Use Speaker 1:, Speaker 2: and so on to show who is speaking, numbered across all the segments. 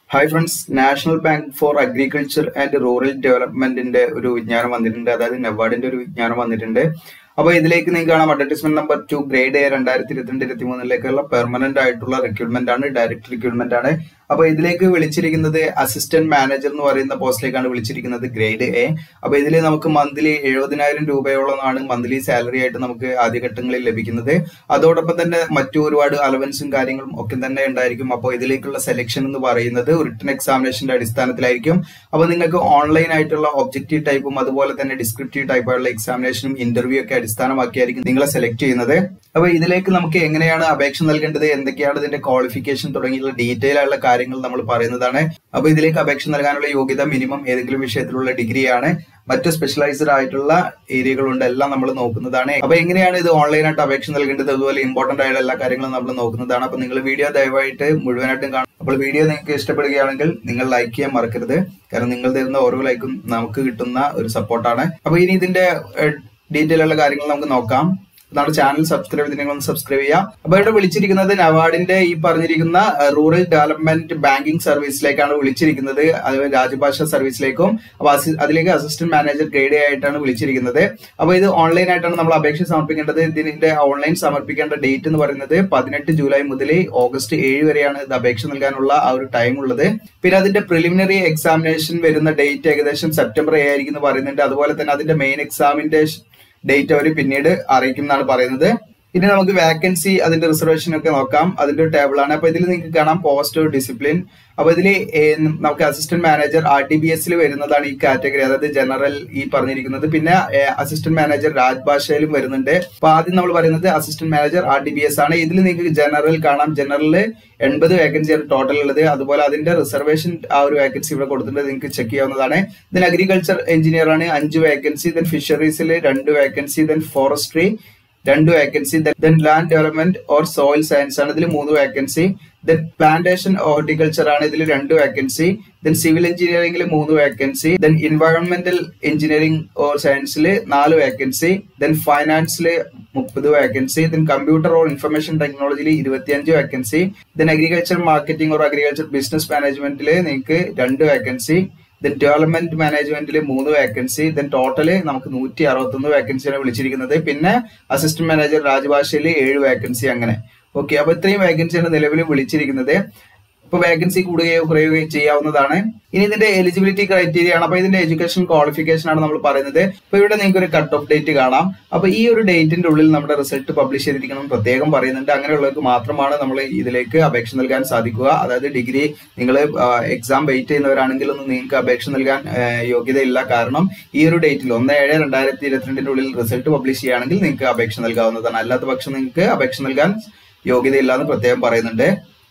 Speaker 1: hi friends national bank for agriculture and rural ഡെവലപ്മെന്റിന്റെ ഒരു വിജ്ഞാനം വന്നിട്ടുണ്ട് അതായത് നബാർഡിന്റെ ഒരു വിജ്ഞാനം വന്നിട്ടുണ്ട് അപ്പൊ ഇതിലേക്ക് നിങ്ങൾക്ക് കാണാം advertisement number two grade A രണ്ടായിരത്തി ഇരുപത്തിരണ്ട് ഇരുപത്തി മൂന്നിലേക്കുള്ള പെർമനന്റ് ആയിട്ടുള്ള റിക്രൂട്ട്മെന്റ് ആണ് ഡയറക്ട് റിക്രൂട്ട്മെന്റ് ആണ് അപ്പൊ ഇതിലേക്ക് വിളിച്ചിരിക്കുന്നത് അസിസ്റ്റന്റ് മാനേജർ എന്ന് പറയുന്ന പോസ്റ്റിലേക്കാണ് വിളിച്ചിരിക്കുന്നത് ഗ്രേഡ് എ അപ്പൊ ഇതിൽ നമുക്ക് മന്ത്ലി എഴുപതിനായിരം രൂപയോളമാണ് മന്ത്ലി സാലറി ആയിട്ട് നമുക്ക് ആദ്യഘട്ടങ്ങളിൽ ലഭിക്കുന്നത് അതോടൊപ്പം തന്നെ മറ്റു ഒരുപാട് അലവൻസും കാര്യങ്ങളും ഒക്കെ തന്നെ ഉണ്ടായിരിക്കും അപ്പോൾ ഇതിലേക്കുള്ള സെലക്ഷൻ എന്ന് പറയുന്നത് റിട്ടൺ എക്സാമിനേഷന്റെ അടിസ്ഥാനത്തിലായിരിക്കും അപ്പൊ നിങ്ങൾക്ക് ഓൺലൈൻ ആയിട്ടുള്ള ഒബ്ജക്റ്റീവ് ടൈപ്പും അതുപോലെ തന്നെ ഡിസ്ക്രിപ്റ്റീവ് ടൈപ്പായുള്ള എക്സാമിനേഷനും ഇന്റർവ്യൂ ഒക്കെ അടിസ്ഥാനമാക്കിയായിരിക്കും നിങ്ങളെ സെലക്ട് ചെയ്യുന്നത് അപ്പൊ ഇതിലേക്ക് നമുക്ക് എങ്ങനെയാണ് അപേക്ഷ നൽകേണ്ടത് എന്തൊക്കെയാണ് ഇതിന്റെ ക്വാളിഫിക്കേഷൻ തുടങ്ങിയുള്ള ഡീറ്റെയിൽ ആയുള്ള കാര്യങ്ങൾ നമ്മൾ പറയുന്നതാണ് അപ്പൊ ഇതിലേക്ക് അപേക്ഷ നൽകാനുള്ള യോഗ്യത മിനിമം ഏതെങ്കിലും വിഷയത്തിലുള്ള ഡിഗ്രിയാണ് മറ്റ് സ്പെഷ്യലൈസ്ഡ് ആയിട്ടുള്ള ഏരിയകളുണ്ട് എല്ലാം നമ്മൾ നോക്കുന്നതാണ് അപ്പൊ എങ്ങനെയാണ് ഇത് ഓൺലൈനായിട്ട് അപേക്ഷ നൽകേണ്ടത് അതുപോലെ ഇമ്പോർട്ടന്റ് ആയിട്ടുള്ള എല്ലാ കാര്യങ്ങളും നമ്മൾ നോക്കുന്നതാണ് അപ്പൊ നിങ്ങൾ വീഡിയോ ദയവായിട്ട് മുഴുവനായിട്ടും കാണും അപ്പോൾ വീഡിയോ നിങ്ങൾക്ക് ഇഷ്ടപ്പെടുകയാണെങ്കിൽ നിങ്ങൾ ലൈക്ക് ചെയ്യാൻ മറക്കരുത് കാരണം നിങ്ങൾ തരുന്ന ഓരോ ലൈക്കും നമുക്ക് കിട്ടുന്ന ഒരു സപ്പോർട്ടാണ് അപ്പൊ ഇനി ഇതിന്റെ ഡീറ്റെയിൽ ഉള്ള കാര്യങ്ങൾ നമുക്ക് നോക്കാം നമ്മുടെ ചാനൽ സബ്സ്ക്രൈബ് ചെയ്ത് നിങ്ങൾ സബ്സ്ക്രൈബ് ചെയ്യാം അപ്പൊ ഇവിടെ വിളിച്ചിരിക്കുന്നത് നവാർഡിന്റെ ഈ പറഞ്ഞിരിക്കുന്ന റൂറൽ ഡെവലപ്മെന്റ് ബാങ്കിംഗ് സർവീസിലേക്കാണ് വിളിച്ചിരിക്കുന്നത് അതുപോലെ രാജഭാഷ സർവീസിലേക്കും അപ്പൊ അതിലേക്ക് അസിസ്റ്റന്റ് മാനേജർ ഗ്രേഡ് ആയിട്ടാണ് വിളിച്ചിരിക്കുന്നത് അപ്പൊ ഇത് ഓൺലൈൻ ആയിട്ടാണ് നമ്മൾ അപേക്ഷ സമർപ്പിക്കേണ്ടത് ഇതിന്റെ ഓൺലൈൻ സമർപ്പിക്കേണ്ട ഡേറ്റ് എന്ന് പറയുന്നത് പതിനെട്ട് ജൂലൈ മുതൽ ഓഗസ്റ്റ് ഏഴ് വരെയാണ് ഇത് അപേക്ഷ നൽകാനുള്ള ആ ഒരു ടൈം ഉള്ളത് പിന്നെ അതിന്റെ പ്രിലിമിനറി എക്സാമിനേഷൻ വരുന്ന ഡേറ്റ് ഏകദേശം സെപ്റ്റംബർ ഏ ആയിരിക്കും എന്ന് പറയുന്നുണ്ട് അതുപോലെ തന്നെ അതിന്റെ മെയിൻ എക്സാമിന്റെ ഡേറ്റ് അവർ പിന്നീട് അറിയിക്കും എന്നാണ് പറയുന്നത് ഇനി നമുക്ക് വാക്കൻസി അതിന്റെ റിസർവേഷൻ ഒക്കെ നോക്കാം അതിന്റെ ഒരു ടേബിൾ ആണ് അപ്പൊ ഇതിൽ നിങ്ങൾക്ക് കാണാം പോസ്റ്റ് ഡിസിപ്ലിൻ അപ്പൊ ഇതിൽ നമുക്ക് assistant manager R T B എസിൽ വരുന്നതാണ് ഈ കാറ്റഗറി അതായത് ജനറൽ ഈ പറഞ്ഞിരിക്കുന്നത് പിന്നെ അസിസ്റ്റന്റ് മാനേജർ രാജ്ഭാഷയിലും വരുന്നുണ്ട് അപ്പൊ ആദ്യം നമ്മൾ പറയുന്നത് assistant manager R T B S ആണ് ഇതിൽ നിങ്ങൾക്ക് ജനറൽ കാണാം ജനറലിൽ എൺപത് വേക്കൻസിയാണ് ടോട്ടൽ ഉള്ളത് അതുപോലെ അതിന്റെ റിസർവേഷൻ ആ ഒരു വേക്കൻസി ഇവിടെ കൊടുത്തിട്ടുണ്ട് നിങ്ങൾക്ക് ചെക്ക് ചെയ്യാവുന്നതാണ് ദെൻ അഗ്രികൾച്ചർ എഞ്ചിനീയർ ആണ് അഞ്ച് വേക്കൻസി ദെൻ ഫിഷറീസിൽ രണ്ട് വേക്കൻസി ദെൻ ഫോറസ്ട്രി രണ്ട് vacancy then land development or soil science ആണ് ഇതിൽ മൂന്ന് വേക്കൻസി ദെൻ പ്ലാന്റേഷൻ ഹോർട്ടിക്കൾച്ചർ ആണ് ഇതിൽ രണ്ട് വേക്കൻസി ദെൻ സിവിൽ എഞ്ചിനീയറിംഗിൽ മൂന്ന് വേക്കൻസി ദെൻ എൻവയോൺമെന്റൽ എഞ്ചിനീയറിംഗ് ഓർ സയൻസിൽ നാല് വേക്കൻസി ദെൻ ഫൈനാൻസിൽ മുപ്പത് vacancy then computer or information ടെക്നോളജിയിൽ ഇരുപത്തിയഞ്ച് vacancy then agriculture marketing or agriculture business മാനേജ്മെന്റിൽ നിങ്ങൾക്ക് രണ്ട് വേക്കൻസി ദെൻ ഡെവലപ്മെന്റ് മാനേജ്മെന്റിൽ മൂന്ന് വേക്കൻസി ദെൻ ടോട്ടല് നമുക്ക് നൂറ്റി അറുപത്തൊന്ന് വേക്കൻസിയാണ് വിളിച്ചിരിക്കുന്നത് പിന്നെ അസിസ്റ്റന്റ് മാനേജർ രാജഭാഷയിൽ ഏഴ് വേക്കൻസി അങ്ങനെ ഓക്കെ അപ്പൊ ഇത്രയും വേക്കൻസിയാണ് നിലവിൽ വിളിച്ചിരിക്കുന്നത് ഇപ്പൊ വേക്കൻസി കൂടുകയോ കുറയുകയോ ചെയ്യാവുന്നതാണ് ഇനി ഇതിന്റെ എലിജിബിലിറ്റി ക്രൈറ്റീരിയ ആണ് അപ്പൊ ഇതിന്റെ എഡ്യൂക്കേഷൻ ക്വാളിഫിക്കേഷൻ ആണ് നമ്മൾ പറയുന്നത് അപ്പൊ ഇവിടെ നിങ്ങൾക്ക് ഒരു കട്ട് ഓഫ് ഡേറ്റ് കാണാം അപ്പൊ ഈ ഒരു ഡേറ്റിന്റെ ഉള്ളിൽ നമ്മുടെ റിസൾട്ട് പബ്ലിഷ് ചെയ്തിരിക്കണം പ്രത്യേകം പറയുന്നുണ്ട് അങ്ങനെയുള്ളവർക്ക് മാത്രമാണ് നമ്മൾ ഇതിലേക്ക് അപേക്ഷ നൽകാൻ സാധിക്കുക അതായത് ഡിഗ്രി നിങ്ങൾ എക്സാം വെയിറ്റ് ചെയ്യുന്നവരാണെങ്കിൽ ഒന്നും നിങ്ങൾക്ക് അപേക്ഷ നൽകാൻ യോഗ്യതയില്ല കാരണം ഈ ഒരു ഡേറ്റിൽ ഒന്ന് ഏഴ് രണ്ടായിരത്തി ഇരുപത്തിരണ്ടിന്റെ ഉള്ളിൽ റിസൾട്ട് പബ്ലിഷ് ചെയ്യുകയാണെങ്കിൽ നിങ്ങൾക്ക് അപേക്ഷ നൽകാവുന്നതാണ് അല്ലാത്ത പക്ഷം നിങ്ങൾക്ക് അപേക്ഷ നൽകാൻ യോഗ്യതയില്ല എന്ന് പ്രത്യേകം പറയുന്നുണ്ട്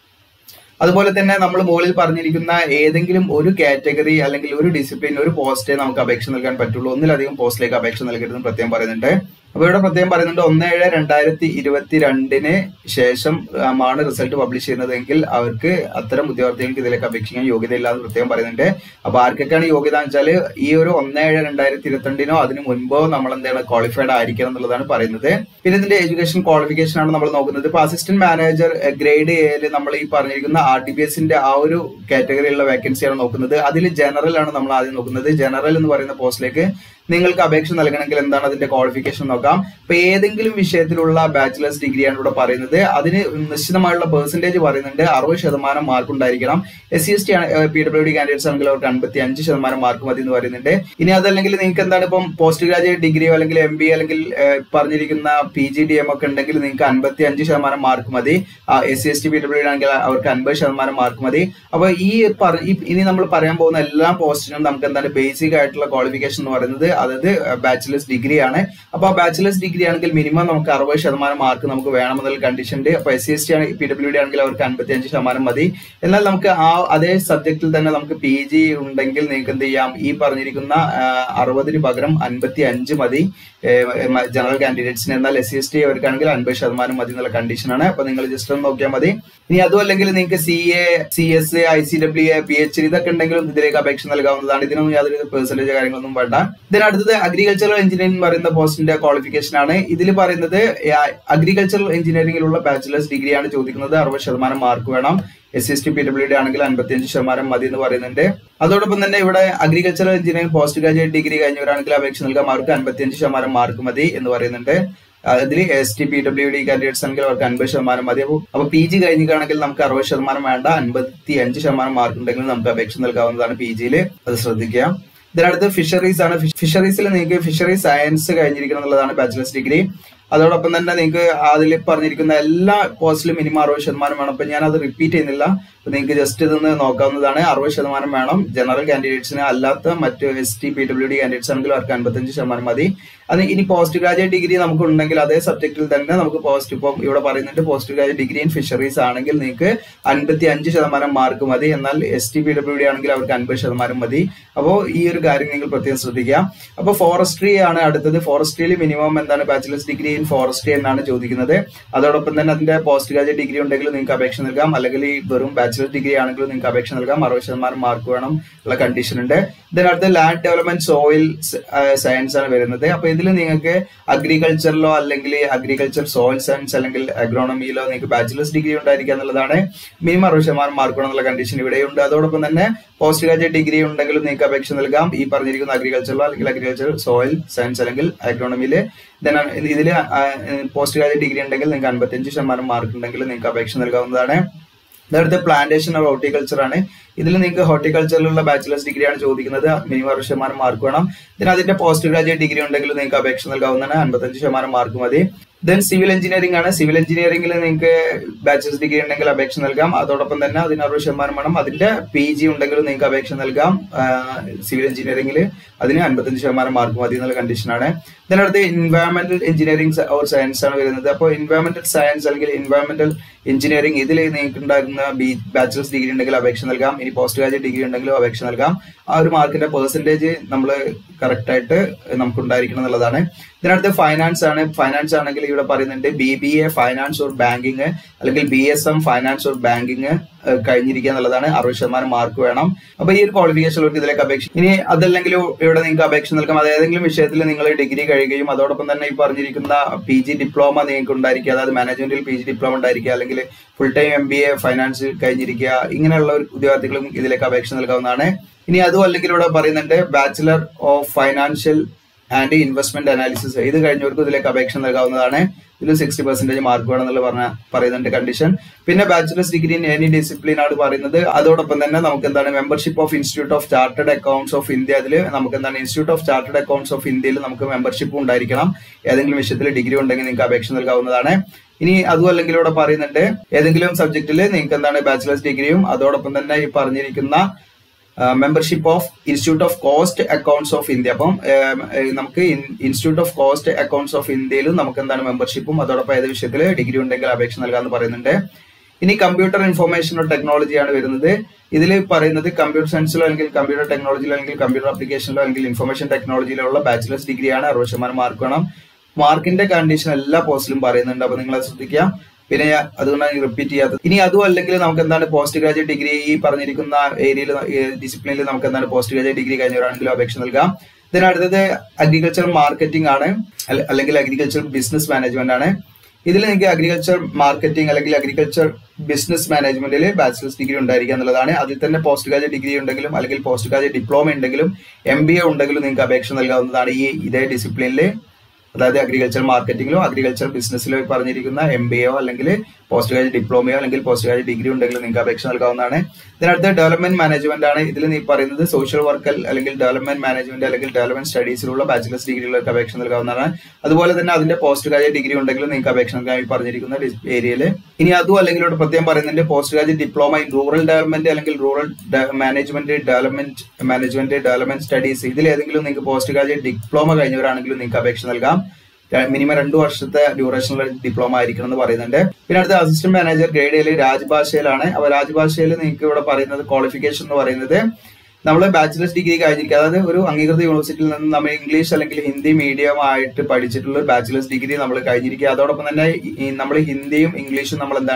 Speaker 1: അതുപോലെ തന്നെ നമ്മൾ മുകളിൽ പറഞ്ഞിരിക്കുന്ന ഏതെങ്കിലും ഒരു കാറ്റഗറി അല്ലെങ്കിൽ ഒരു ഡിസിപ്ലിൻ ഒരു പോസ്റ്റേ നമുക്ക് അപേക്ഷ നൽകാൻ പറ്റുള്ളൂ ഒന്നിലധികം പോസ്റ്റിലേക്ക് അപേക്ഷ നൽകരുതെന്ന് പ്രത്യേകം പറയുന്നുണ്ട് അപ്പൊ ഇവിടെ പ്രത്യേകം പറയുന്നുണ്ട് ഒന്ന് ഏഴ് രണ്ടായിരത്തി ഇരുപത്തി രണ്ടിന് ശേഷം ആണ് റിസൾട്ട് പബ്ലിഷ് ചെയ്യുന്നതെങ്കിൽ അവർക്ക് അത്തരം ഉദ്യോഗാർത്ഥികൾക്ക് ഇതിലേക്ക് അപേക്ഷിക്കാൻ യോഗ്യതയില്ല എന്ന് പ്രത്യേകം പറയുന്നുണ്ട് അപ്പൊ ആർക്കൊക്കെയാണ് യോഗ്യത എന്ന് വെച്ചാൽ ഈ ഒരു ഒന്ന് ഏഴ് രണ്ടായിരത്തി ഇരുപത്തിരണ്ടിനോ അതിന് മുൻപോ നമ്മൾ എന്താണ് ക്വാളിഫൈഡ് ആയിരിക്കണം എന്നുള്ളതാണ് പറയുന്നത് പിന്നെ ഇതിന്റെ എഡ്യൂക്കേഷൻ ക്വാളിഫിക്കേഷൻ ആണ് നമ്മൾ നോക്കുന്നത് ഇപ്പൊ അസിസ്റ്റന്റ് മാനേജർ ഗ്രേഡ് എയിൽ നമ്മൾ ഈ പറഞ്ഞിരിക്കുന്ന ആർ ടി ബി എസിന്റെ ആ ഒരു കാറ്റഗറിയിലുള്ള വേക്കൻസിയാണ് നോക്കുന്നത് അതിൽ ജനറൽ ആണ് നമ്മൾ ആദ്യം നോക്കുന്നത് ജനറൽ എന്ന് പറയുന്ന പോസ്റ്റിലേക്ക് നിങ്ങൾക്ക് അപേക്ഷ നൽകണമെങ്കിൽ എന്താണ് അതിന്റെ ക്വാളിഫിക്കേഷൻ നോക്കാം ഇപ്പൊ ഏതെങ്കിലും വിഷയത്തിലുള്ള ബാച്ചിലേഴ്സ് ഡിഗ്രിയാണ് ഇവിടെ പറയുന്നത് അതിന് നിശ്ചിതമായുള്ള പെർസെന്റേജ് പറയുന്നുണ്ട് അറുപത് ശതമാനം മാർക്ക് ഉണ്ടായിരിക്കണം S C S T P W D candidates ആണെങ്കിൽ അവർക്ക് അൻപത്തി അഞ്ച് ശതമാനം മാർക്ക് മതി എന്ന് പറയുന്നുണ്ട് ഇനി അതല്ലെങ്കിൽ നിങ്ങൾക്ക് എന്താണ് ഇപ്പം പോസ്റ്റ് ഗ്രാജുവേറ്റ് ഡിഗ്രിയോ അല്ലെങ്കിൽ എം ബി അല്ലെങ്കിൽ പറഞ്ഞിരിക്കുന്ന പി ജി ഡി എം ഒക്കെ ഉണ്ടെങ്കിൽ നിങ്ങൾക്ക് അൻപത്തി അഞ്ച് ശതമാനം മാർക്ക് മതി S C S T P W D ആണെങ്കിൽ അവർക്ക് അൻപത് ശതമാനം മാർക്ക് മതി അപ്പൊ ഈ ഇനി നമ്മൾ പറയാൻ പോകുന്ന എല്ലാ പോസ്റ്റിനും നമുക്ക് എന്താണ് ബേസിക് ആയിട്ടുള്ള ക്വാളിഫിക്കേഷൻ എന്ന് പറയുന്നത് അതായത് ബാച്ചിലേഴ്സ് ഡിഗ്രി ആണ് അപ്പൊ ആ ബാച്ചിലേഴ്സ് ഡിഗ്രി ആണെങ്കിൽ മിനിമം നമുക്ക് അറുപത് ശതമാനം മാർക്ക് നമുക്ക് വേണമെന്നുള്ള കണ്ടീഷൻ ഉണ്ട് അപ്പൊ എസ് സി എസ് ടി ആണ് പി ഡബ്ല്യു ഡി ആണെങ്കിൽ അവർക്ക് അൻപത്തി അഞ്ച് ശതമാനം മതി എന്നാൽ നമുക്ക് ആ അതേ സബ്ജക്റ്റിൽ തന്നെ നമുക്ക് പി ജി ഉണ്ടെങ്കിൽ നിങ്ങൾക്ക് എന്ത് ചെയ്യാം ഈ പറഞ്ഞിരിക്കുന്ന അറുപതിന് പകരം അൻപത്തി അഞ്ച് മതി ജനറൽ കാൻഡിഡേറ്റ്സിന് എന്നാൽ എസ് സി എസ് ടി അവർക്കാണെങ്കിൽ അൻപത് ശതമാനം മതി എന്നുള്ള കണ്ടീഷനാണ് അപ്പൊ നിങ്ങൾ ജസ്റ്റ് ഒന്ന് നോക്കിയാൽ മതി ഇനി അതും അല്ലെങ്കിൽ നിങ്ങൾക്ക് C A C S I C W A P H ഇതൊക്കെ ഉണ്ടെങ്കിലും ഇതിലേക്ക് അപേക്ഷ നൽകാവുന്നതാണ് ഇതിനൊന്നും യാതൊരു പെർസെന്റേജ് കാര്യങ്ങളൊന്നും വേണ്ട ഇതിന് അടുത്തത് അഗ്രികൾച്ചറൽ എഞ്ചിനീയറിംഗ് പറയുന്ന പോസ്റ്റിന്റെ ക്വാളിഫിക്കേഷൻ ആണ് ഇതിൽ പറയുന്നത് അഗ്രികൾച്ചറൽ എഞ്ചിനീയറിംഗിലുള്ള ബാച്ചിലേഴ്സ് ഡിഗ്രിയാണ് ചോദിക്കുന്നത് അറുപത് ശതമാനം മാർക്ക് വേണം S C S T P W D ആണെങ്കിൽ അൻപത്തിയഞ്ച് ശതമാനം മതി എന്ന് പറയുന്നുണ്ട് അതോടൊപ്പം തന്നെ ഇവിടെ agricultural engineering post graduate degree കഴിഞ്ഞവരാണെങ്കിൽ അപേക്ഷ നൽകാം അവർക്ക് അൻപത്തിയഞ്ച് ശതമാനം മാർക്ക് മതി എന്ന് പറയുന്നുണ്ട് അതിൽ S T P W D candidates ആണെങ്കിൽ അവർക്ക് അൻപത് ശതമാനം മതി അപ്പോൾ അപ്പോൾ പി ജി കഴിഞ്ഞിട്ടാണെങ്കിൽ നമുക്ക് അറുപത് ശതമാനം വേണ്ട അൻപത്തി അഞ്ച് ശതമാനം മാർക്ക് ഉണ്ടെങ്കിൽ നമുക്ക് അപേക്ഷ നൽകാവുന്നതാണ് പി ജിയിൽ അത് ശ്രദ്ധിക്കുക ഇതിനടുത്ത് ഫിഷറീസ് ആണ് ഫിഷറീസിൽ നിങ്ങൾക്ക് ഫിഷറീസ് സയൻസ് കഴിഞ്ഞിരിക്കണം എന്നുള്ളതാണ് ബാച്ചിലേഴ്സ് ഡിഗ്രി അതോടൊപ്പം തന്നെ നിങ്ങൾക്ക് അതിൽ പറഞ്ഞിരിക്കുന്ന എല്ലാ പോസ്റ്റിലും മിനിമം അറുപത് ശതമാനം വേണം അപ്പൊ ഞാൻ അത് റിപ്പീറ്റ് ചെയ്യുന്നില്ല അപ്പൊ നിങ്ങൾക്ക് ജസ്റ്റ് ഇതൊന്ന് നോക്കാവുന്നതാണ് അറുപത് ശതമാനം വേണം ജനറൽ കാൻഡിഡേറ്റ്സിന് അല്ലാത്ത മറ്റ് S T P W D candidates ആണെങ്കിൽ അവർക്ക് അൻപത്തഞ്ച് ശതമാനം മതി അത് ഇനി പോസ്റ്റ് ഗ്രാജുവേറ്റ് ഡിഗ്രി നമുക്ക് ഉണ്ടെങ്കിൽ അതേ സബ്ജക്റ്റിൽ തന്നെ നമുക്ക് പോസ്റ്റ് ഇപ്പം ഇവിടെ പറയുന്നുണ്ട് post graduate degree in fisheries ആണെങ്കിൽ നിങ്ങൾക്ക് അൻപത്തി അഞ്ച് ശതമാനം മാർക്ക് മതി എന്നാൽ S T P W D ആണെങ്കിൽ അവർക്ക് അൻപത് ശതമാനം മതി അപ്പോൾ ഈ ഒരു കാര്യം നിങ്ങൾ പ്രത്യേകം ശ്രദ്ധിക്കുക അപ്പോൾ ഫോറസ്ട്രി ആണ് അടുത്തത് ഫോറസ്ട്രിയിൽ മിനിമം എന്താണ് ബാച്ചിലേഴ്സ് ഡിഗ്രി ഇൻ ഫോറസ്ട്രി എന്നാണ് ചോദിക്കുന്നത് അതോടൊപ്പം തന്നെ അതിന്റെ പോസ്റ്റ് ഗ്രാജുവേറ്റ് ഡിഗ്രി ഉണ്ടെങ്കിൽ നിങ്ങൾക്ക് അപേക്ഷ നൽകാം അല്ലെങ്കിൽ ഈ വെറും ബാച്ചിലേഴ്സ് ഡിഗ്രി ആണെങ്കിലും നിങ്ങൾക്ക് അപേക്ഷ നൽകാം അറുപത് ശതമാനം മാർക്ക് വേണം ഉള്ള കണ്ടീഷൻ ഉണ്ട് ഇതിനടുത്ത് ലാൻഡ് ഡെവലപ്മെന്റ് സോയിൽ സയൻസ് ആണ് വരുന്നത് അപ്പൊ ഇതിൽ നിങ്ങൾക്ക് അഗ്രികൾച്ചറിലോ അല്ലെങ്കിൽ അഗ്രികൾച്ചർ സോയിൽ സയൻസ് അല്ലെങ്കിൽ അഗ്രോണമിയിലോ നിങ്ങൾക്ക് ബാച്ചിലേഴ്സ് ഡിഗ്രി ഉണ്ടായിരിക്കുക എന്നുള്ളതാണ് മിനിമം അറുപത് ശതമാനം മാർക്ക് വേണമെന്നുള്ള കണ്ടീഷൻ ഇവിടെയുണ്ട് അതോടൊപ്പം തന്നെ പോസ്റ്റ് ഗ്രാജുവേറ്റ് ഡിഗ്രി ഉണ്ടെങ്കിലും നിങ്ങൾക്ക് അപേക്ഷ നൽകാം ഈ പറഞ്ഞിരിക്കുന്ന അഗ്രികൾച്ചറിലോ അല്ലെങ്കിൽ അഗ്രികൾച്ചർ സോയിൽ സയൻസ് അല്ലെങ്കിൽ അഗ്രോണമിയിൽ ഇതിൽ പോസ്റ്റ് ഗ്രാജുവേറ്റ് ഡിഗ്രി ഉണ്ടെങ്കിൽ നിങ്ങൾക്ക് അൻപത്തഞ്ച് ശതമാനം മാർക്ക് ഉണ്ടെങ്കിൽ നിങ്ങൾക്ക് അപേക്ഷ നൽകാവുന്നതാണ് ഇതടുത്ത് പ്ലാന്റേഷൻ ഓർ ഹോർട്ടിക്കൾച്ചർ ആണ് ഇതിൽ നിങ്ങൾക്ക് ഹോർട്ടിക്കൾച്ചറിലുള്ള ബാച്ചിലേഴ്സ് ഡിഗ്രിയാണ് ചോദിക്കുന്നത് മിനിമം അറുപത് ശതമാനം മാർക്ക് വേണം ഇതിന് അതിന്റെ പോസ്റ്റ് ഗ്രാജുവേറ്റ് ഡിഗ്രി ഉണ്ടെങ്കിൽ നിങ്ങൾക്ക് അപേക്ഷ നൽകാവുന്നതാണ് അൻപത്തഞ്ച് ശതമാനം മാർക്ക് മതി ദെൻ സിവിൽ എഞ്ചിനീയറിംഗ് ആണ് സിവിൽ എഞ്ചിനീയറിംഗിൽ നിങ്ങൾക്ക് ബാച്ചിലേഴ്സ് ഡിഗ്രി ഉണ്ടെങ്കിൽ അപേക്ഷ നൽകാം അതോടൊപ്പം തന്നെ അതിന് അറുപത് ശതമാനം വേണം അതിന്റെ പി ജി ഉണ്ടെങ്കിൽ നിങ്ങൾക്ക് അപേക്ഷ നൽകാം സിവിൽ എഞ്ചിനീയറിംഗിൽ അതിന് അൻപത്തഞ്ച് ശതമാനം മാർക്ക് മതി എന്നുള്ള കണ്ടീഷനാണ് ഇതിനടുത്ത് എൻവയോൺമെന്റൽ എഞ്ചിനീയറിംഗ് ഓർ സയൻസ് ആണ് വരുന്നത് അപ്പോൾ എൻവയോൺമെന്റൽ സയൻസ് അല്ലെങ്കിൽ എൻവയോൺമെന്റൽ എഞ്ചിനീയറിംഗ് ഇതിൽ നിങ്ങൾക്ക് ഉണ്ടാകുന്ന ബി ബാച്ചിലേഴ്സ് ഡിഗ്രി ഉണ്ടെങ്കിൽ അപേക്ഷ നൽകാം ഇനി പോസ്റ്റ് ഗ്രാജുവേറ്റ് ഡിഗ്രി ഉണ്ടെങ്കിലും അപേക്ഷ നൽകാം ആ ഒരു മാർക്കിന്റെ പെർസെന്റേജ് നമ്മൾ കറക്റ്റ് ആയിട്ട് നമുക്ക് ഉണ്ടായിരിക്കണം എന്നുള്ളതാണ് ഇതിനടുത്ത് ഫൈനാൻസ് ആണ് ഫൈനാൻസ് ആണെങ്കിൽ ഇവിടെ പറയുന്നുണ്ട് B B A finance or banking അല്ലെങ്കിൽ B S M finance or banking കഴിഞ്ഞിരിക്കുക എന്നുള്ളതാണ് അറുപത് ശതമാനം മാർക്ക് വേണം അപ്പൊ ഈ ഒരു ക്വാളിഫിക്കേഷൻ ഉള്ളവർക്ക് ഇതിലേക്ക് അപേക്ഷ ഇനി അതല്ലെങ്കിൽ ഇവിടെ നിങ്ങൾക്ക് അപേക്ഷ നൽകാം അത് ഏതെങ്കിലും വിഷയത്തിൽ നിങ്ങൾ ഡിഗ്രി കഴിയുകയും അതോടൊപ്പം തന്നെ ഈ പറഞ്ഞിരിക്കുന്ന പി ജി ഡിപ്ലോമ നിങ്ങൾക്ക് ഉണ്ടായിരിക്കുക അതായത് മാനേജ്മെന്റിൽ പി ജി ഡിപ്ലോമ ഉണ്ടായിരിക്കുക അല്ലെങ്കിൽ full time M B A finance കഴിഞ്ഞിരിക്കുക ഇങ്ങനെയുള്ള ഉദ്യോഗാർത്ഥികളും ഇതിലേക്ക് അപേക്ഷ നൽകാവുന്നതാണ് ഇനി അതും അല്ലെങ്കിൽ ഇവിടെ പറയുന്നുണ്ട് bachelor of financial and investment analysis ഇത് കഴിഞ്ഞവർക്ക് ഇതിലേക്ക് അപേക്ഷ നൽകാവുന്നതാണ് ഇതിൽ സിക്സ്റ്റി പെർസെന്റേജ് മാർക്ക് വേണമെന്നുള്ള പറഞ്ഞ പറയുന്നുണ്ട് കണ്ടീഷൻ പിന്നെ bachelor's degree in any discipline ആണ് പറയുന്നത് അതോടൊപ്പം തന്നെ നമുക്ക് എന്താണ് membership of institute of chartered accounts of India അതിൽ നമുക്ക് എന്താണ് institute of chartered accounts of ഇന്ത്യയിൽ നമുക്ക് മെമ്പർഷിപ്പ് ഉണ്ടായിരിക്കണം ഏതെങ്കിലും വിഷയത്തിൽ ഡിഗ്രി ഉണ്ടെങ്കിൽ നിങ്ങൾക്ക് അപേക്ഷ നൽകാവുന്നതാണ് ഇനി അതും അല്ലെങ്കിൽ ഇവിടെ പറയുന്നുണ്ട് ഏതെങ്കിലും സബ്ജക്റ്റിൽ നിങ്ങൾക്ക് എന്താണ് ബാച്ചിലേഴ്സ് ഡിഗ്രിയും അതോടൊപ്പം തന്നെ ഈ പറഞ്ഞിരിക്കുന്ന membership of institute of cost accounts of India അപ്പം നമുക്ക് institute of cost accounts of ഇന്ത്യയിലും നമുക്ക് എന്താണ് മെമ്പർഷിപ്പും അതോടൊപ്പം ഏത് വിഷയത്തിൽ ഡിഗ്രി ഉണ്ടെങ്കിൽ അപേക്ഷ നൽകാമെന്ന് പറയുന്നുണ്ട് ഇനി കമ്പ്യൂട്ടർ ഇൻഫർമേഷൻ ടെക്നോളജിയാണ് വരുന്നത് ഇതിൽ പറയുന്നത് കമ്പ്യൂട്ടർ സയൻസിലോ അല്ലെങ്കിൽ കമ്പ്യൂട്ടർ ടെക്നോളജിയിലോ അല്ലെങ്കിൽ കമ്പ്യൂട്ടർ ആപ്ലിക്കേഷനിലോ അല്ലെങ്കിൽ ഇൻഫർമേഷൻ ടെക്നോളജിയിലോ ഉള്ള ബാച്ചിലേഴ്സ് ഡിഗ്രിയാണ് അറുപത് ശതമാനം മാർക്ക് വേണം മാർക്കിന്റെ കണ്ടീഷൻ എല്ലാ പോസ്റ്റിലും പറയുന്നുണ്ട് അപ്പൊ നിങ്ങൾ ശ്രദ്ധിക്കുക പിന്നെ അതുകൊണ്ടാണ് റിപ്പീറ്റ് ചെയ്യാത്തത് ഇനി അതും അല്ലെങ്കിൽ നമുക്ക് എന്താണ് പോസ്റ്റ് ഗ്രാജുവേറ്റ് ഡിഗ്രി ഈ പറഞ്ഞിരിക്കുന്ന ഏരിയയിൽ ഡിസിപ്ലിനിൽ നമുക്ക് എന്താണ് പോസ്റ്റ് ഗ്രാജുവേറ്റ് ഡിഗ്രി കഴിഞ്ഞവരാണെങ്കിലും അപേക്ഷ നൽകാം ഇതിന് അടുത്തത് അഗ്രികൾച്ചർ മാർക്കറ്റിംഗ് ആണ് അല്ലെങ്കിൽ അഗ്രികൾച്ചർ ബിസിനസ് മാനേജ്മെന്റ് ആണ് ഇതിൽ നിങ്ങൾക്ക് അഗ്രികൾച്ചർ മാർക്കറ്റിംഗ് അല്ലെങ്കിൽ അഗ്രികൾച്ചർ ബിസിനസ് മാനേജ്മെന്റിൽ ബാച്ചിലേഴ്സ് ഡിഗ്രി ഉണ്ടായിരിക്കുക എന്നുള്ളതാണ് അതിൽ തന്നെ പോസ്റ്റ് ഗ്രാജുവേറ്റ് ഡിഗ്രി ഉണ്ടെങ്കിലും അല്ലെങ്കിൽ പോസ്റ്റ് ഗ്രാജുവേറ്റ് ഡിപ്ലോമ ഉണ്ടെങ്കിലും എം ബി എ ഉണ്ടെങ്കിലും നിങ്ങൾക്ക് അപേക്ഷ നൽകാവുന്നതാണ് ഈ ഇതേ ഡിസിപ്ലിനിൽ അതായത് അഗ്രികൾച്ചർ മാർക്കറ്റിംഗിലോ അഗ്രികൾച്ചർ ബിസിനസ്സിലോ പറഞ്ഞിരിക്കുന്ന എം ബി എയോ അല്ലെങ്കിൽ പോസ്റ്റ് ഗ്രാജുവേറ്റ് ഡിപ്ലോമയോ അല്ലെങ്കിൽ പോസ്റ്റ് ഗ്രാജുവേറ്റ് ഡിഗ്രി ഉണ്ടെങ്കിൽ നിങ്ങൾക്ക് അപേക്ഷ നൽകാവുന്നതാണ് ഇതിനടുത്ത് ഡെവലപ്മെന്റ് മാനേജ്മെന്റ് ആണ് ഇതിൽ നീ പറയുന്നത് സോഷ്യൽ വർക്ക് അല്ലെങ്കിൽ ഡെവലപ്മെന്റ് മാനേജ്മെന്റ് അല്ലെങ്കിൽ ഡെവലപ്മെന്റ് സ്റ്റഡീസിലുള്ള ബാച്ചിലേഴ്സ് ഡിഗ്രികൾക്ക് അപേക്ഷ നൽകാവുന്നതാണ് അതുപോലെ തന്നെ അതിന്റെ പോസ്റ്റ് ഗ്രാജുവേറ്റ് ഡിഗ്രി ഉണ്ടെങ്കിൽ നിങ്ങൾക്ക് അപേക്ഷ നൽകാൻ ഈ പറഞ്ഞിരിക്കുന്ന ഏരിയയിൽ ഇനി അതും അല്ലെങ്കിൽ ഇവിടെ പ്രത്യേകം പറയുന്നുണ്ട് post graduate diploma in rural development അല്ലെങ്കിൽ rural management development management development studies ഇതിൽ ഏതെങ്കിലും നിങ്ങൾക്ക് പോസ്റ്റ് ഗ്രാജുവേറ്റ് ഡിപ്ലോമ കഴിഞ്ഞവരാണെങ്കിലും നിങ്ങൾക്ക് അപേക്ഷ നൽകാം മിനിമം രണ്ടു വർഷത്തെ ഡ്യൂറേഷനുള്ള ഡിപ്ലോമ ആയിരിക്കണം എന്ന് പറയുന്നുണ്ട് പിന്നെ അടുത്ത അസിസ്റ്റന്റ് മാനേജർ ഗ്രേഡ് എയിൽ രാജ്ഭാഷയിലാണ് അപ്പൊ രാജ്ഭാഷയിൽ നിങ്ങൾക്ക് ഇവിടെ പറയുന്നത് ക്വാളിഫിക്കേഷൻ എന്ന് പറയുന്നത് നമ്മൾ ബാച്ചിലേഴ്സ് ഡിഗ്രി കഴിഞ്ഞിരിക്കുക അതായത് ഒരു അംഗീകൃത യൂണിവേഴ്സിറ്റിയിൽ നിന്ന് നമ്മൾ ഇംഗ്ലീഷ് അല്ലെങ്കിൽ ഹിന്ദി മീഡിയം ആയിട്ട് പഠിച്ചിട്ടുള്ള ബാച്ചിലേഴ്സ് ഡിഗ്രി നമ്മൾ കഴിഞ്ഞിരിക്കുക അതോടൊപ്പം തന്നെ നമ്മൾ ഹിന്ദിയും ഇംഗ്ലീഷും നമ്മൾ എന്താണ്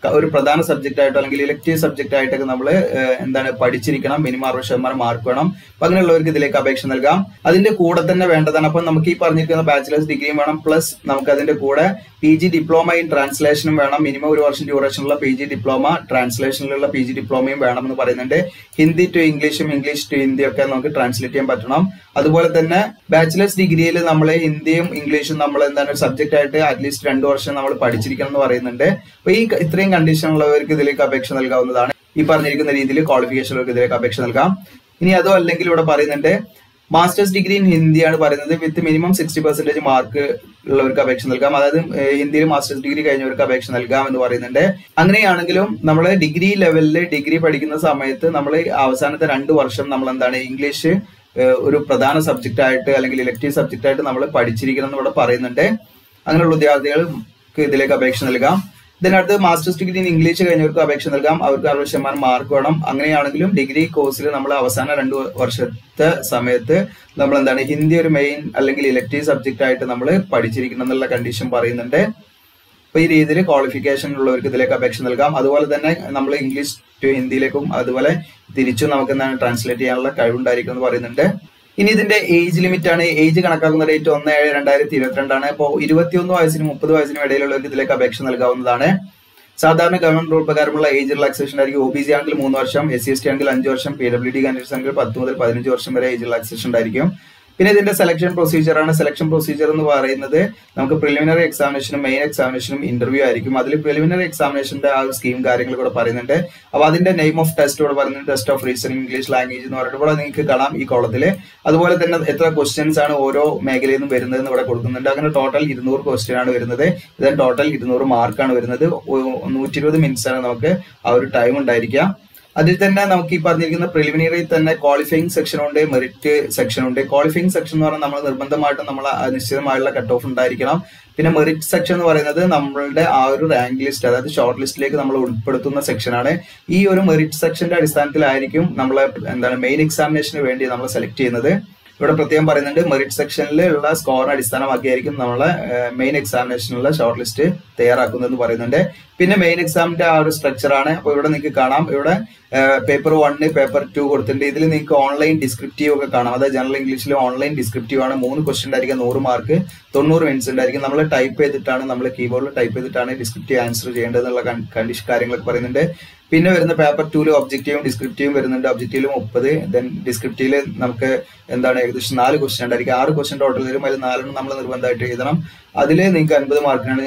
Speaker 1: ക- ഒരു പ്രധാന സബ്ജക്റ്റ് ആയിട്ടോ അല്ലെങ്കിൽ ഇലക്ടീവ് സബ്ജക്റ്റ് ആയിട്ടൊക്കെ നമ്മൾ എന്താണ് പഠിച്ചിരിക്കണം മിനിമം അറുപത് ശതമാനം മാർക്ക് വേണം അപ്പൊ അങ്ങനെയുള്ളവർക്ക് ഇതിലേക്ക് അപേക്ഷ നൽകാം അതിന്റെ കൂടെ തന്നെ വേണ്ടതാണ് അപ്പൊ നമുക്ക് ഈ പറഞ്ഞിരിക്കുന്ന ബാച്ചിലേഴ്സ് ഡിഗ്രിയും വേണം പ്ലസ് നമുക്ക് അതിന്റെ കൂടെ പി ജി ഡിപ്ലോമ ഇൻ ട്രാൻസ്ലേഷനും വേണം മിനിമം ഒരു വർഷം ഡ്യൂറേഷനുള്ള പി ജി ഡിപ്ലോമ ട്രാൻസ്ലേഷനിലുള്ള പി ജി ഡിപ്ലോമയും വേണം എന്ന് പറയുന്നുണ്ട് ഹിന്ദി ടു ഇംഗ്ലീഷും ഇംഗ്ലീഷ് ടു ഹിന്ദി ഒക്കെ നമുക്ക് ട്രാൻസ്ലേറ്റ് ചെയ്യാൻ പറ്റണം അതുപോലെ തന്നെ ബാച്ചിലേഴ്സ് ഡിഗ്രിയിൽ നമ്മൾ ഹിന്ദിയും ഇംഗ്ലീഷും നമ്മൾ എന്താണ് സബ്ജക്റ്റ് ആയിട്ട് അറ്റ്ലീസ്റ്റ് രണ്ടു വർഷം നമ്മൾ പഠിച്ചിരിക്കണം എന്ന് പറയുന്നുണ്ട് അപ്പൊ ഈ ഇത്രയും കണ്ടീഷൻ ഉള്ളവർക്ക് ഇതിലേക്ക് അപേക്ഷ നൽകാവുന്നതാണ് ഈ പറഞ്ഞിരിക്കുന്ന രീതിയിൽ ക്വാളിഫിക്കേഷനുകൾക്ക് ഇതിലേക്ക് അപേക്ഷ നൽകാം ഇനി അതോ അല്ലെങ്കിൽ ഇവിടെ പറയുന്നുണ്ട് മാസ്റ്റേഴ്സ് ഡിഗ്രി ഇൻ ഹിന്ദിയാണ് പറയുന്നത് with minimum sixty percentage mark ഉള്ളവർക്ക് അപേക്ഷ നൽകാം അതായത് ഏഹ്, ഹിന്ദിയിൽ മാസ്റ്റേഴ്സ് ഡിഗ്രി കഴിഞ്ഞവർക്ക് അപേക്ഷ നൽകാം എന്ന് പറയുന്നുണ്ട് അങ്ങനെയാണെങ്കിലും നമ്മൾ ഡിഗ്രി ലെവലിൽ ഡിഗ്രി പഠിക്കുന്ന സമയത്ത് നമ്മൾ അവസാനത്തെ രണ്ട് വർഷം നമ്മൾ എന്താണ് ഇംഗ്ലീഷ് ഏഹ്, ഒരു പ്രധാന സബ്ജക്റ്റ് ആയിട്ട് അല്ലെങ്കിൽ ഇലക്ടീവ് സബ്ജക്റ്റ് ആയിട്ട് നമ്മൾ പഠിച്ചിരിക്കണം എന്ന് ഇവിടെ പറയുന്നുണ്ട് അങ്ങനെയുള്ള വിദ്യാർത്ഥികൾക്ക് ഇതിലേക്ക് അപേക്ഷ നൽകാം ഇതിനടുത്ത് മാസ്റ്റേഴ്സ് ഡിഗ്രി ഇൻ ഇംഗ്ലീഷ് കഴിഞ്ഞവർക്ക് അപേക്ഷ നൽകാം അവർക്ക് അറുപത് ശതമാനം മാർക്ക് വേണം അങ്ങനെയാണെങ്കിലും ഡിഗ്രി കോഴ്സിൽ നമ്മൾ അവസാന രണ്ട് വർഷത്തെ സമയത്ത് നമ്മൾ എന്താണ് ഹിന്ദി ഒരു മെയിൻ അല്ലെങ്കിൽ ഇലക്ടീവ് സബ്ജക്റ്റ് ആയിട്ട് നമ്മൾ പഠിച്ചിരിക്കണം എന്നുള്ള കണ്ടീഷൻ പറയുന്നുണ്ട് അപ്പൊ ഈ രീതിയിൽ ക്വാളിഫിക്കേഷൻ ഉള്ളവർക്ക് ഇതിലേക്ക് അപേക്ഷ നൽകാം അതുപോലെ തന്നെ നമ്മൾ ഇംഗ്ലീഷ് ടു ഹിന്ദിയിലേക്കും അതുപോലെ തിരിച്ചും നമുക്ക് എന്താണ് ട്രാൻസ്ലേറ്റ് ചെയ്യാനുള്ള കഴിവുണ്ടായിരിക്കും എന്ന് പറയുന്നുണ്ട് ഇനി ഇതിന്റെ ഏജ് ലിമിറ്റ് ആണ് ഏജ് കണക്കാക്കുന്ന ഡേറ്റ് ഒന്ന് ഏഴ് രണ്ടായിരത്തി ഇരുപത്തിരണ്ടാണ് അപ്പോൾ ഇരുപത്തിയൊന്ന് വയസ്സിനും മുപ്പത് വയസ്സിനും ഇടയിലുള്ളവർക്ക് ഇതിലേക്ക് അപേക്ഷ നൽകാവുന്നതാണ് സാധാരണ ഗവൺമെന്റ് റൂൾ പ്രകാരമുള്ള ഏജ് റിലാക്സേഷൻ ആയിരിക്കും ഒ ബി സി ആണെങ്കിൽ മൂന്ന് വർഷം എസ് സി എസ് ടി ആണെങ്കിൽ അഞ്ച് വർഷം പി ഡബ്ല്യു ഡി കാൻഡിഡേറ്റ്സ് ആണെങ്കിൽ പത്ത് മുതൽ പതിനഞ്ച് വർഷം വരെ ഏജ് റിലാക്സേഷൻ ഉണ്ടായിരിക്കും പിന്നെ ഇതിന്റെ സെലക്ഷൻ പ്രൊസീജിയർ ആണ് സെലക്ഷൻ പ്രൊസീജിയർ എന്ന് പറയുന്നത് നമുക്ക് പ്രിലിമിനറി എക്സാമിനേഷനും മെയിൻ എക്സാമിനേഷനും ഇന്റർവ്യൂ ആയിരിക്കും അതിൽ പ്രിലിമിനറി എക്സാമിനേഷന്റെ ആ ഒരു സ്കീം കാര്യങ്ങൾ കൂടെ പറയുന്നുണ്ട് അപ്പൊ അതിന്റെ നെയിം ഓഫ് ടെസ്റ്റ് ഇവിടെ പറയുന്നത് test of reasoning English language എന്ന് പറഞ്ഞിട്ട് ഇവിടെ നിങ്ങൾക്ക് കാണാം ഈ കോളത്തില് അതുപോലെ തന്നെ എത്ര ക്വസ്റ്റ്യൻസ് ആണ് ഓരോ മേഖലയിൽ നിന്നും വരുന്നത് ഇവിടെ കൊടുക്കുന്നുണ്ട് അങ്ങനെ ടോട്ടൽ ഇരുന്നൂറ് ക്വസ്റ്റ്യൻ ആണ് വരുന്നത് ഇതിന് ടോട്ടൽ ഇരുന്നൂറ് മാർക്കാണ് വരുന്നത് നൂറ്റി ഇരുപത് മിനിറ്റ്സ് ആണ് നമുക്ക് ആ ഒരു ടൈം ഉണ്ടായിരിക്കുക അതിൽ തന്നെ നമുക്ക് ഈ പറഞ്ഞിരിക്കുന്ന പ്രിലിമിനറി തന്നെ ക്വാളിഫയിങ് സെക്ഷൻ ഉണ്ട് മെറിറ്റ് സെക്ഷൻ ഉണ്ട് ക്വാളിഫയിങ് സെക്ഷൻ എന്ന് പറഞ്ഞാൽ നമ്മൾ നിർബന്ധമായിട്ടും നമ്മൾ ആ നിശ്ചിതമായുള്ള കട്ട് ഓഫ് ഉണ്ടായിരിക്കണം പിന്നെ മെറിറ്റ് സെക്ഷൻ എന്ന് പറയുന്നത് നമ്മളുടെ ആ ഒരു റാങ്ക് ലിസ്റ്റ് അതായത് ഷോർട്ട് ലിസ്റ്റിലേക്ക് നമ്മൾ ഉൾപ്പെടുത്തുന്ന സെക്ഷനാണ് ഈ ഒരു മെറിറ്റ് സെക്ഷന്റെ അടിസ്ഥാനത്തിലായിരിക്കും നമ്മൾ എന്താണ് മെയിൻ എക്സാമിനേഷന് വേണ്ടി നമ്മൾ സെലക്ട് ചെയ്യുന്നത് ഇവിടെ പ്രത്യേകം പറയുന്നുണ്ട് മെറിറ്റ് സെക്ഷനിലുള്ള സ്കോറിനെ അടിസ്ഥാനമാക്കിയായിരിക്കും നമ്മളെ മെയിൻ എക്സാമിനേഷനുള്ള ഷോർട്ട് ലിസ്റ്റ് തയ്യാറാക്കുന്നതെന്ന് പറയുന്നുണ്ട് പിന്നെ മെയിൻ എക്സാമിന്റെ ആ ഒരു സ്ട്രക്ചർ ആണ് അപ്പോൾ ഇവിടെ നിങ്ങൾക്ക് കാണാം ഇവിടെ പേപ്പർ വണ്ണ് പേപ്പർ ടു കൊടുത്തിട്ടുണ്ട് ഇതിൽ നിങ്ങൾക്ക് ഓൺലൈൻ ഡിസ്ക്രിപ്റ്റീവ് ഒക്കെ കാണാം അതായത് ജനറൽ ഇംഗ്ലീഷിൽ ഓൺലൈൻ ഡിസ്ക്രിപ്റ്റീവ് ആണ് മൂന്ന് ക്വസ്റ്റ്യൻ ഉണ്ടായിരിക്കും നൂറ് മാർക്ക് തൊണ്ണൂറ് മിനിറ്റ്സ് ഉണ്ടായിരിക്കും നമ്മൾ ടൈപ്പ് ചെയ്തിട്ടാണ് നമ്മൾ കീബോർഡിൽ ടൈപ്പ് ചെയ്തിട്ടാണ് ഡിസ്ക്രിപ്റ്റീവ് ആൻസർ ചെയ്യേണ്ടതെന്നുള്ള കണ്ടീഷൻ കാര്യങ്ങളൊക്കെ പറയുന്നുണ്ട് പിന്നെ വരുന്ന പേപ്പർ ടൂല് ഒബ്ജക്റ്റീവും ഡിസ്ക്രിപ്റ്റീവും വരുന്നുണ്ട് ഒബ്ജക്റ്റീവിൽ മുപ്പത് ദെൻ ഡിസ്ക്രിപ്റ്റീവിൽ നമുക്ക് എന്താണ് ഏകദേശം നാല് ക്വസ്റ്റ്യൻ ഉണ്ടായിരിക്കും ആറ് ക്വസ്റ്റ്യൻ ടോട്ടൽ വരും അതിൽ നാലെണ്ണം നമ്മൾ നിർബന്ധമായിട്ട് എഴുതണം അതിൽ നിങ്ങൾക്ക് അൻപത് മാർക്കിനാണ്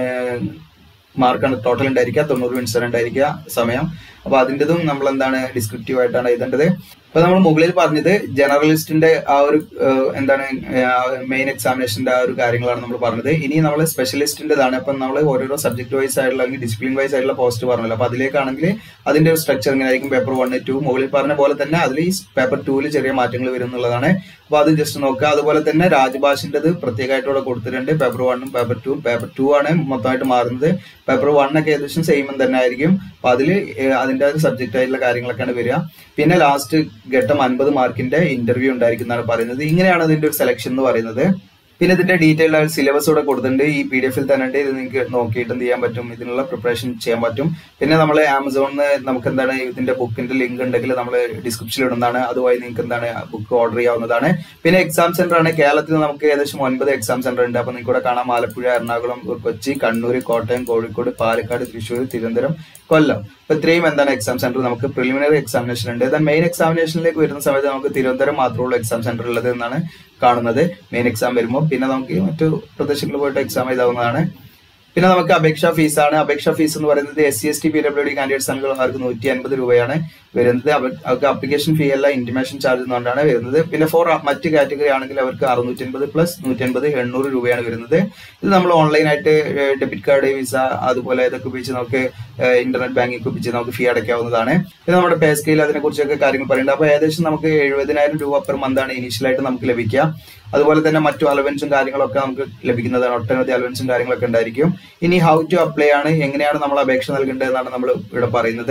Speaker 1: മാർക്കാണ് ടോട്ടൽ ഉണ്ടായിരിക്കുക തൊണ്ണൂറ് മിനിറ്റ്സ് ഉണ്ടായിരിക്കുക സമയം അപ്പൊ അതിൻ്റെതും നമ്മൾ എന്താണ് ഡിസ്ക്രിപ്റ്റീവ് ആയിട്ടാണ് എഴുതേണ്ടത് ഇപ്പൊ നമ്മൾ മുകളിൽ പറഞ്ഞത് ജനറലിസ്റ്റിന്റെ ആ ഒരു ഏഹ്, എന്താണ് മെയിൻ എക്സാമിനേഷന്റെ ആ ഒരു കാര്യങ്ങളാണ് നമ്മൾ പറഞ്ഞത് ഇനി നമ്മൾ സ്പെഷ്യലിസ്റ്റിന്റെതാണ് അപ്പൊ നമ്മൾ ഓരോരോ സബ്ജക്ട് വൈസ് ആയിട്ടുള്ള അല്ലെങ്കിൽ ഡിസിപ്ലിൻ വൈസ് ആയിട്ടുള്ള പോസ്റ്റ് പറഞ്ഞല്ലോ അപ്പൊ അതിലേക്കാണെങ്കിൽ അതിന്റെ ഒരു സ്ട്രക്ചർ ഇങ്ങനെ ആയിരിക്കും പേപ്പർ വൺ ടു മുകളിൽ പറഞ്ഞ പോലെ തന്നെ അതിൽ ഈ പേപ്പർ ടൂവിൽ ചെറിയ മാറ്റങ്ങൾ വരും എന്നുള്ളതാണ് അപ്പൊ അത് ജസ്റ്റ് നോക്കുക അതുപോലെ തന്നെ രാജ്ഭാഷിന്റേത് പ്രത്യേകമായിട്ട് ഇവിടെ കൊടുത്തിട്ടുണ്ട് പേപ്പർ വണ്ണും പേപ്പർ ടു പേപ്പർ ടു ആണ് മൊത്തമായിട്ട് മാറുന്നത് പേപ്പർ വൺ ഒക്കെ ഏകദേശം സെയിം തന്നെ ആയിരിക്കും അപ്പൊ അതിൽ അതിന്റെ സബ്ജക്റ്റ് ആയിട്ടുള്ള കാര്യങ്ങളൊക്കെയാണ് വരിക പിന്നെ ലാസ്റ്റ് ഘട്ടം അൻപത് മാർക്കിന്റെ ഇന്റർവ്യൂ ഉണ്ടായിരിക്കും എന്നാണ് പറയുന്നത് ഇങ്ങനെയാണ് ഇതിന്റെ ഒരു സെലക്ഷൻ എന്ന് പറയുന്നത് പിന്നെ ഇതിന്റെ ഡീറ്റെയിൽ ആയ സിലബസ് ഇവിടെ കൊടുത്തിട്ടുണ്ട് ഈ പി ഡി എഫിൽ തന്നെ ഉണ്ട് ഇത് നിങ്ങൾക്ക് നോക്കിയിട്ട് എന്ത് ചെയ്യാൻ പറ്റും ഇതിനുള്ള പ്രിപ്പറേഷൻ ചെയ്യാൻ പറ്റും പിന്നെ നമ്മൾ ആമസോണിൽ നമുക്ക് എന്താണ് ഇതിന്റെ ബുക്കിന്റെ ലിങ്ക് ഉണ്ടെങ്കിൽ നമ്മൾ ഡിസ്ക്രിപ്ഷനിൽ ഇടുന്നതാണ് അതുവഴി നിങ്ങൾക്ക് എന്താണ് ബുക്ക് ഓർഡർ ചെയ്യാവുന്നതാണ് പിന്നെ എക്സാം സെന്റർ ആണ് കേരളത്തിൽ നമുക്ക് ഏകദേശം ഒൻപത് എക്സാം സെന്റർ ഉണ്ട് അപ്പൊ നിങ്ങൾക്ക് ഇവിടെ കാണാം ആലപ്പുഴ എറണാകുളം കൊച്ചി കണ്ണൂർ കോട്ടയം കോഴിക്കോട് പാലക്കാട് തൃശ്ശൂർ തിരുവനന്തപുരം കൊല്ലം അപ്പൊ ഇത്രയും എന്താണ് എക്സാം സെന്റർ നമുക്ക് പ്രിലിമിനറി എക്സാമിനേഷൻ ഉണ്ട് ദെൻ മെയിൻ എക്സാമിനേഷനിലേക്ക് വരുന്ന സമയത്ത് നമുക്ക് തിരുവനന്തപുരം മാത്രമുള്ള എക്സാം സെന്റർ ഉള്ളത് എന്നാണ് കാണുന്നത് മെയിൻ എക്സാം വരുമ്പോൾ പിന്നെ നമുക്ക് മറ്റു പ്രദേശങ്ങളിൽ പോയിട്ട് എക്സാം എഴുതാവുന്നതാണ് പിന്നെ നമുക്ക് അപേക്ഷാ ഫീസാണ് അപേക്ഷാ ഫീസ് എന്ന് പറയുന്നത് S C S T P W D candidates ആണെങ്കിൽ അവർക്ക് നൂറ്റി അൻപത് രൂപയാണ് വരുന്നത് അവ- അവർക്ക് അപ്ലിക്കേഷൻ ഫീ അല്ല ഇന്റിമേഷൻ ചാർജ് എന്നുകൊണ്ടാണ് വരുന്നത് പിന്നെ ഫോർ മറ്റ് കാറ്റഗറി ആണെങ്കിൽ അവർക്ക് അറുന്നൂറ്റി അൻപത് പ്ലസ് നൂറ്റി അൻപത് എണ്ണൂറ് രൂപയാണ് വരുന്നത് ഇത് നമ്മൾ ഓൺലൈനായിട്ട് ഡെബിറ്റ് കാർഡ് വിസ അതുപോലെ ഇതൊക്കെ ഉപയോഗിച്ച് നമുക്ക് ഇന്റർനെറ്റ് ബാങ്കിങ് ഉപയോഗിച്ച് നമുക്ക് ഫീ അടയ്ക്കാവുന്നതാണ് പിന്നെ നമ്മുടെ പേ സ്കെയിൽ അതിനെ കുറിച്ചൊക്കെ കാര്യങ്ങൾ പറയുന്നുണ്ട് അപ്പോൾ ഏകദേശം നമുക്ക് എഴുപതിനായിരം രൂപ പെർ മന്ത് ആണ് ഇനീഷ്യലായിട്ട് നമുക്ക് ലഭിക്കുക അതുപോലെ തന്നെ മറ്റു അലവൻസും കാര്യങ്ങളൊക്കെ നമുക്ക് ലഭിക്കുന്നതാണ് ഒട്ടനവധി അലവൻസും കാര്യങ്ങളൊക്കെ ഉണ്ടായിരിക്കും ഇനി ഹൗ ടു അപ്ലൈ ആണ് എങ്ങനെയാണ് നമ്മൾ അപേക്ഷ നൽകേണ്ടതെന്നാണ് നമ്മൾ ഇവിടെ പറയുന്നത്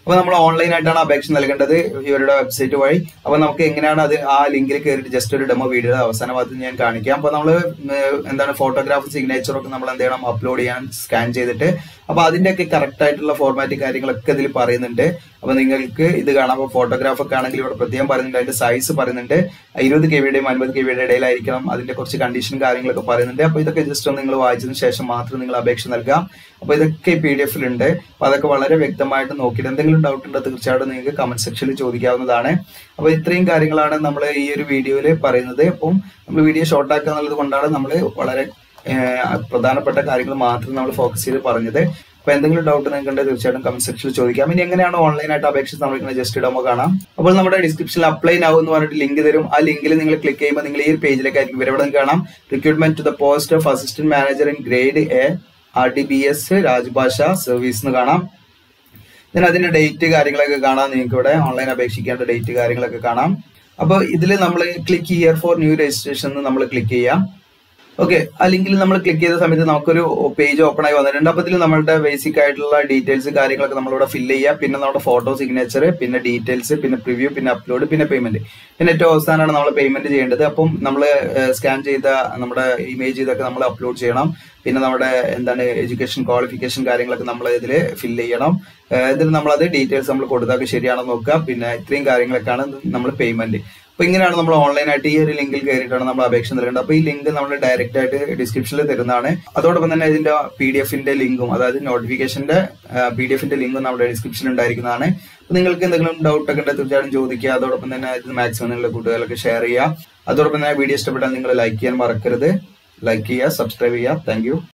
Speaker 1: അപ്പൊ നമ്മൾ ഓൺലൈൻ ആയിട്ടാണ് അപേക്ഷ നൽകേണ്ടത് ഇവരുടെ വെബ്സൈറ്റ് വഴി അപ്പൊ നമുക്ക് എങ്ങനെയാണ് അത് ആ ലിങ്കിൽ കയറിയിട്ട് ജസ്റ്റ് ഒരു ഡെമോ വീഡിയോ അവസാന ഭാഗത്ത് ഞാൻ കാണിക്കാം അപ്പൊ നമ്മൾ എന്താണ് ഫോട്ടോഗ്രാഫ് സിഗ്നേച്ചർ ഒക്കെ നമ്മൾ എന്ത് ചെയ്യണം അപ്ലോഡ് ചെയ്യാൻ സ്കാൻ ചെയ്തിട്ട് അപ്പൊ അതിന്റെയൊക്കെ കറക്റ്റ് ആയിട്ടുള്ള ഫോർമാറ്റ് കാര്യങ്ങളൊക്കെ ഇതിൽ പറയുന്നുണ്ട് അപ്പൊ നിങ്ങൾക്ക് ഇത് കാണാം അപ്പൊ ഫോട്ടോഗ്രാഫ് ഒക്കെ ആണെങ്കിൽ ഇവിടെ പ്രത്യേകം പറയുന്നുണ്ട് അതിന്റെ സൈസ് പറയുന്നുണ്ട് ഇരുപത് കെ വിയുടെയും അൻപത് കെ വിയുടെ ഇടയിലായിരിക്കണം അതിന്റെ കുറച്ച് കണ്ടീഷൻ കാര്യങ്ങളൊക്കെ പറയുന്നുണ്ട് അപ്പൊ ഇതൊക്കെ ജസ്റ്റ് ഒന്ന് നിങ്ങൾ വായിച്ചതിന് ശേഷം മാത്രം നിങ്ങൾ അപേക്ഷ നൽകാം അപ്പൊ ഇതൊക്കെ പി ഡി എഫിലുണ്ട് അപ്പൊ അതൊക്കെ വളരെ വ്യക്തമായിട്ട് നോക്കിയിട്ട് എന്തെങ്കിലും ഡൗട്ട് ഉണ്ടോ തീർച്ചയായിട്ടും നിങ്ങൾക്ക് കമന്റ് സെക്ഷനിൽ ചോദിക്കാവുന്നതാണ് അപ്പൊ ഇത്രയും കാര്യങ്ങളാണ് നമ്മൾ ഈ ഒരു വീഡിയോയിൽ പറയുന്നത് അപ്പം നമ്മൾ വീഡിയോ ഷോർട്ട് ആക്കുക എന്നുള്ളത് കൊണ്ടാണ് നമ്മൾ വളരെ ഏഹ്, പ്രധാനപ്പെട്ട കാര്യങ്ങൾ മാത്രം നമ്മൾ ഫോക്കസ് ചെയ്ത് പറഞ്ഞത് അപ്പൊ എന്തെങ്കിലും ഡൗട്ട് നിങ്ങൾക്ക് ഉണ്ടെങ്കിൽ തീർച്ചയായിട്ടും കമന്റ് സെക്ഷനിൽ ചോദിക്കാം ഇനി എങ്ങനെയാണ് ഓൺലൈൻ ആയിട്ട് അപേക്ഷ നമ്മൾ ജസ്റ്റ് ഇടുമ്പോൾ കാണാം അപ്പോൾ നമ്മുടെ ഡിസ്ക്രിപ്ഷനിൽ അപ്ലൈ നാവ് എന്ന് പറഞ്ഞിട്ട് ലിങ്ക് തരും ആ ലിങ്കിൽ നിങ്ങൾ ക്ലിക്ക് ചെയ്യുമ്പോൾ നിങ്ങൾ ഈ ഒരു പേജിലേക്കായിരിക്കും വരും ഇവിടെ നിങ്ങൾക്ക് കാണാം recruitment to the post of assistant manager in grade A R T B S Rajbhasha service എന്ന് കാണാം then അതിന്റെ ഡേറ്റ് കാര്യങ്ങളൊക്കെ കാണാം നിങ്ങൾക്ക് ഇവിടെ ഓൺലൈൻ അപേക്ഷിക്കേണ്ട ഡേറ്റ് കാര്യങ്ങളൊക്കെ കാണാം അപ്പോൾ ഇതിൽ നമ്മൾ click here for new registration നമ്മൾ ക്ലിക്ക് ചെയ്യാം ഓക്കെ ആ ലിങ്കിൽ നമ്മൾ ക്ലിക്ക് ചെയ്ത സമയത്ത് നമുക്കൊരു പേജ് ഓപ്പൺ ആയി വന്നിട്ടുണ്ട് അപ്പൊ ഇതിൽ നമ്മളുടെ ബേസിക് ആയിട്ടുള്ള ഡീറ്റെയിൽസ് കാര്യങ്ങളൊക്കെ നമ്മളിവിടെ ഫില്ല് ചെയ്യുക പിന്നെ നമ്മുടെ ഫോട്ടോ സിഗ്നേച്ചർ പിന്നെ ഡീറ്റെയിൽസ് പിന്നെ പ്രിവ്യൂ പിന്നെ അപ്ലോഡ് പിന്നെ പേയ്മെന്റ് പിന്നെ ഏറ്റവും അവസാനമാണ് നമ്മൾ പേയ്മെന്റ് ചെയ്യേണ്ടത് അപ്പം നമ്മൾ സ്കാൻ ചെയ്ത നമ്മുടെ ഇമേജ് ഇതൊക്കെ നമ്മൾ അപ്ലോഡ് ചെയ്യണം പിന്നെ നമ്മുടെ എന്താണ് എഡ്യൂക്കേഷൻ ക്വാളിഫിക്കേഷൻ കാര്യങ്ങളൊക്കെ നമ്മൾ ഇതിൽ ഫില്ല് ചെയ്യണം ഏഹ് ഇതിൽ നമ്മളത് ഡീറ്റെയിൽസ് നമ്മൾ കൊടുത്താൽ ശരിയാണെന്ന് നോക്കുക പിന്നെ ഇത്രയും കാര്യങ്ങളൊക്കെയാണ് നമ്മൾ പേയ്മെന്റ് അപ്പൊ ഇങ്ങനെയാണ് നമ്മൾ ഓൺലൈൻ ആയിട്ട് ഈ ഒരു ലിങ്കിൽ കയറിയിട്ടാണ് നമ്മൾ അപേക്ഷ നൽകേണ്ടത് അപ്പൊ ഈ ലിങ്ക് നമ്മൾ ഡയറക്റ്റ് ആയിട്ട് ഡിസ്ക്രിപ്ഷനിൽ തരുന്നതാണ് അതോടൊപ്പം തന്നെ ഇതിന്റെ പി ഡി എഫിന്റെ ലിങ്കും അതായത് നോട്ടിഫിക്കേഷന്റെ പി ഡി എഫിന്റെ ലിങ്കും നമ്മുടെ ഡിസ്ക്രിപ്ഷനിൽ ഉണ്ടായിരിക്കുന്നതാണ് അപ്പൊ നിങ്ങൾക്ക് എന്തെങ്കിലും ഡൗട്ട് ഒക്കെ ഉണ്ടെങ്കിൽ തീർച്ചയായിട്ടും ചോദിക്കുക അതോടൊപ്പം തന്നെ ഇത് മാക്സിമം നിങ്ങളുടെ കൂട്ടുകാർക്ക് ഷെയർ ചെയ്യുക അതോടൊപ്പം തന്നെ വീഡിയോ ഇഷ്ടപ്പെട്ടാൽ നിങ്ങൾ ലൈക്ക് ചെയ്യാൻ മറക്കരുത് ലൈക്ക് ചെയ്യുക സബ്സ്ക്രൈബ് ചെയ്യുക താങ്ക്